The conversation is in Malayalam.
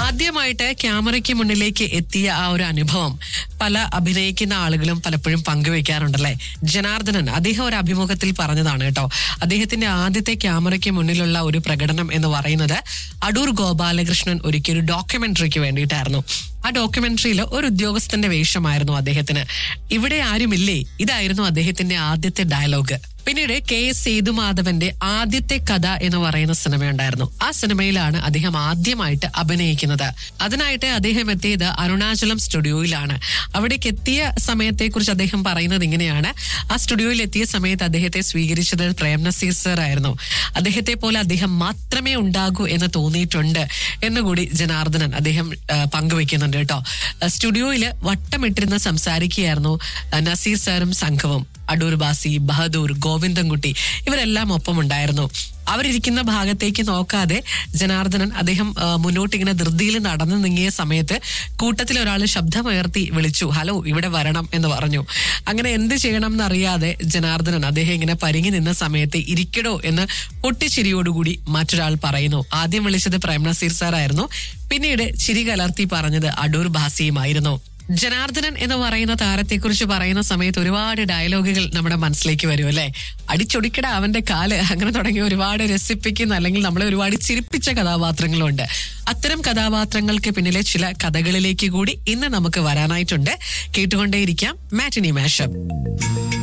ആദ്യമായിട്ട് ക്യാമറയ്ക്ക് മുന്നിലേക്ക് എത്തിയ ആ ഒരു അനുഭവം പല അഭിനയിക്കുന്ന ആളുകളും പലപ്പോഴും പങ്കുവെക്കാറുണ്ടല്ലേ ജനാർദ്ദനൻ അദ്ദേഹം ഒരു അഭിമുഖത്തിൽ പറഞ്ഞതാണ് കേട്ടോ അദ്ദേഹത്തിന്റെ ആദ്യത്തെ ക്യാമറയ്ക്ക് മുന്നിലുള്ള ഒരു പ്രകടനം എന്ന് പറയുന്നത് അടൂർ ഗോപാലകൃഷ്ണൻ ഒരുക്കിയ ഒരു ഡോക്യുമെന്ററിക്ക് വേണ്ടിയിട്ടായിരുന്നു ആ ഡോക്യുമെന്ററിയിൽ ഒരു ഉദ്യോഗസ്ഥന്റെ വേഷമായിരുന്നു അദ്ദേഹത്തിന് ഇവിടെ ആരുമില്ലേ ഇതായിരുന്നു അദ്ദേഹത്തിന്റെ ആദ്യത്തെ ഡയലോഗ് പിന്നീട് കെ എസ് സേതുമാധവന്റെ ആദ്യത്തെ കഥ എന്ന് പറയുന്ന സിനിമയുണ്ടായിരുന്നു ആ സിനിമയിലാണ് അദ്ദേഹം ആദ്യമായിട്ട് അഭിനയിക്കുന്നത് അതിനായിട്ട് അദ്ദേഹം എത്തിയത് അരുണാചലം സ്റ്റുഡിയോയിലാണ് അവിടേക്ക് എത്തിയ സമയത്തെക്കുറിച്ച് അദ്ദേഹം പറയുന്നത് ഇങ്ങനെയാണ് ആ സ്റ്റുഡിയോയിൽ എത്തിയ സമയത്ത് അദ്ദേഹത്തെ സ്വീകരിച്ചത് പ്രേം നസീർ സർ ആയിരുന്നു അദ്ദേഹത്തെ പോലെ അദ്ദേഹം മാത്രമേ ഉണ്ടാകൂ എന്ന് തോന്നിയിട്ടുണ്ട് എന്നുകൂടി ജനാർദ്ദനൻ അദ്ദേഹം ആ, പങ്കുവെക്കുന്നുണ്ട് കേട്ടോ സ്റ്റുഡിയോയിൽ വട്ടമിട്ടിരുന്ന് സംസാരിക്കുകയായിരുന്നു ആ, നസീർ സാറും സംഘവും അടൂർ ബാസി ബഹദൂർ ഗോവിന്ദൻകുട്ടി ഇവരെല്ലാം ഒപ്പം ഉണ്ടായിരുന്നു അവരിയ്ക്കുന്ന ഭാഗത്തേക്ക് നോക്കാതെ ജനാർദ്ദനൻ അദ്ദേഹം ആ, മുന്നോട്ട് ഇങ്ങനെ ധൃതിയിൽ നടന്നു നീങ്ങിയ സമയത്ത് കൂട്ടത്തിൽ ഒരാൾ ശബ്ദമുയർത്തി വിളിച്ചു ഹലോ ഇവിടെ വരണം എന്ന് പറഞ്ഞു അങ്ങനെ എന്ത് ചെയ്യണം എന്നറിയാതെ ജനാർദ്ദനൻ അദ്ദേഹം ഇങ്ങനെ പരിങ്ങി നിന്ന സമയത്ത് ഇരിക്കടോ എന്ന് പൊട്ടിച്ചിരിയോടുകൂടി മറ്റൊരാൾ പറയുന്നു ആദ്യം വിളിച്ചത് പ്രേം നസീർ സാറായിരുന്നു പിന്നീട് ചിരി കലർത്തി പറഞ്ഞത് അടൂർ ഭാസിയുമായിരുന്നു ജനാർദ്ദനൻ എന്ന് പറയുന്ന താരത്തെക്കുറിച്ച് പറയുന്ന സമയത്ത് ഒരുപാട് ഡയലോഗുകൾ നമ്മുടെ മനസ്സിലേക്ക് വരും അല്ലെ അടിച്ചൊടിക്കട അവന്റെ കാല് അങ്ങനെ തുടങ്ങി ഒരുപാട് രസിപ്പിക്കുന്ന അല്ലെങ്കിൽ നമ്മളെ ഒരുപാട് ചിരിപ്പിച്ച കഥാപാത്രങ്ങളുണ്ട് അത്തരം കഥാപാത്രങ്ങൾക്ക് പിന്നിലെ ചില കഥകളിലേക്ക് കൂടി ഇന്ന് നമുക്ക് വരാനായിട്ടുണ്ട് കേട്ടുകൊണ്ടേയിരിക്കാം മാറ്റിനി മാഷപ്പ്